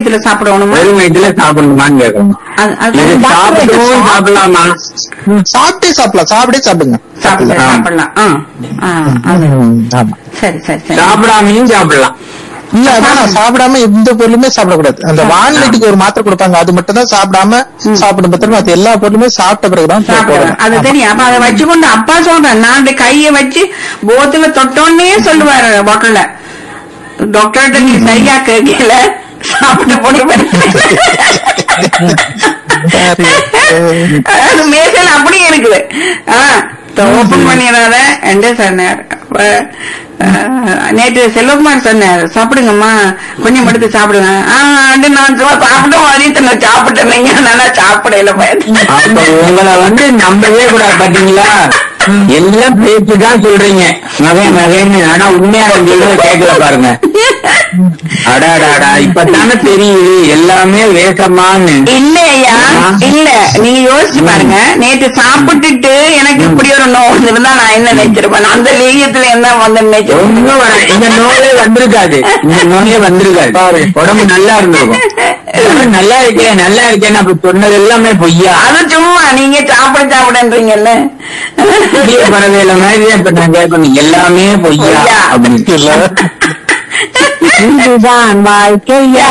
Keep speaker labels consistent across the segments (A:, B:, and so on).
A: வயித்துல சாப்பிடணுமா
B: வெறும் வயிற்றுல சாப்பிடணுமான்னு கேட்கணும்
A: அது- அது
B: இது சாப்பிடவும் சாப்பிடலாமா
C: சாப்பிட்டே சாப்பிடலாம் சாப்பிட்டே சாப்பிடுங்க
A: சாப்பிட சாப்பிடலாம் ஆ, ஆ, அது.
C: ம், ஆமா
A: சரி சரி சரி
B: சாப்பிடாமையும் சாப்பிடலாம்
C: இல்ல அதான் சாப்பிடாம எந்த பொருளுமே சாப்பிடக்கூடாது அந்த வான்வெட்டிக்கு ஒரு மாத்திரை கொடுப்பாங்க அது மட்டும் தான் சாப்பிடாம சாப்பிடும் பத்திரம் அது எல்லா பொருளுமே சாப்பிட்ட பிறகுதான்
A: சாப்பிடுவேன்
C: போடணும்.
A: அது தெரியும் அப்ப அதை வச்சுக்கொண்டு அப்பா சொல்றேன் நான் அந்த கைய வச்சு போத்துல தொட்டோன்னே சொல்லுவாரு பாட்டில டாக்டர்கிட்ட நீ சரியா கேட்கல சாப்பிட்டு போட்டு அது மேசல் அப்படியே இருக்குது ஓபன் பண்ணிடாத என்று சொன்னார் அப்ப, அஹ், நேற்று செல்வகுமார் சொன்னார் சாப்பிடுங்கம்மா கொஞ்சம் எடுத்து சாப்பிடுங்க ஆஹ் அது நான் சும்மா சாப்பிட்டு வரையும் நான் சாப்பிட்டேன் நல்லா சாப்பிடல பயன்
B: அப்ப உங்களை வந்து நம்பவே கூடாது பாத்தீங்களா எல்லாம் பேச்சுதான் சொல்றீங்க மகன் மகன்னு ஆனா உண்மையான சொல்றது கேட்கல பாருங்க அடாடாடா இப்பதானே தெரியுது எல்லாமே வேஷமான்னு
A: இல்ல ஐயா இல்ல நீங்க யோசிச்சு பாருங்க நேற்று சாப்பிட்டுட்டு எனக்கு இப்படி ஒரு நோய் இருந்தா நான் என்ன நினைச்சிருப்பேன் அந்த லேயத்துல என்ன வந்து நினைச்சிருப்பேன்
B: ஒண்ணும் வர இந்த நோயே வந்திருக்காது இந்த நோயே வந்திருக்காது உடம்பு நல்லா இருந்திருக்கும் உடம்பு நல்லா இருக்கேன் நல்லா இருக்கேன்னு அப்ப சொன்னது எல்லாமே பொய்யா
A: அது சும்மா நீங்க சாப்பிட சாப்பிடுன்றீங்கல்ல
B: பெரிய பறவையில மாதிரி இப்ப நான் கேட்கணும் எல்லாமே பொய்யா
A: பொய்யா.
B: அப்படின்னு
C: இல்ல
B: இதுதான் வாழ்க்கையா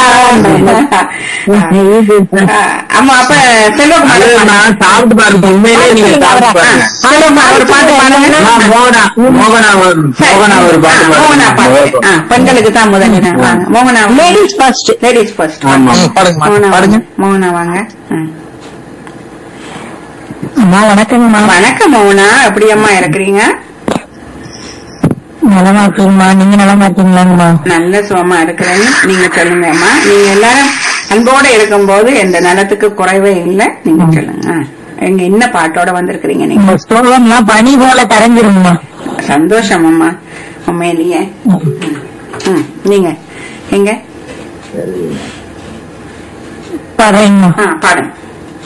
A: ஆமா அப்ப செல்வகுமார்
B: அது நான் சாப்பிட்டு பாருங்க உண்மையிலே நீங்க சாப்பிட்டு பாருங்க
A: செல்வகுமார் ஒரு பாட்டு பாடுங்க
B: நான் மோகனா மோகனா ஒரு மோகனா ஒரு பாட்டு
A: மோகனா பாட்டு
B: பாருங்க
A: ஆ, பெண்களுக்கு தான் முதல்ல வாங்க மோகனா லேடிஸ் ஃபர்ஸ்ட் லேடிஸ் ஃபர்ஸ்ட்
B: ஆமா
C: ம், பாடுங்க
A: மோகனா
C: பாடுங்க
A: வாங்க மோகனா வாங்க ம்.
D: அம்மா வணக்கங்கம்மா
A: வணக்கம் மோகனா எப்படி அம்மா இருக்கிறீங்க
D: நலமா இருக்கீங்கம்மா நீங்க நலமா இருக்கீங்களாங்கம்மா
A: நல்ல சுகமா இருக்கிறேன்னு நீங்க சொல்லுங்க அம்மா நீங்க எல்லாரும் அன்போட இருக்கும்போது எந்த நலத்துக்கு குறைவே இல்லை நீங்க சொல்லுங்க ஆ. எங்க என்ன பாட்டோட வந்திருக்கிறீங்க நீங்க
D: உங்க ஸ்லோகம்லாம் பனி போல கரைஞ்சிருங்கம்மா
A: சந்தோஷம் அம்மா உண்மையிலேயே ம், நீங்க எங்க
D: பாருங்கம்மா
A: ஆ பாடுங்க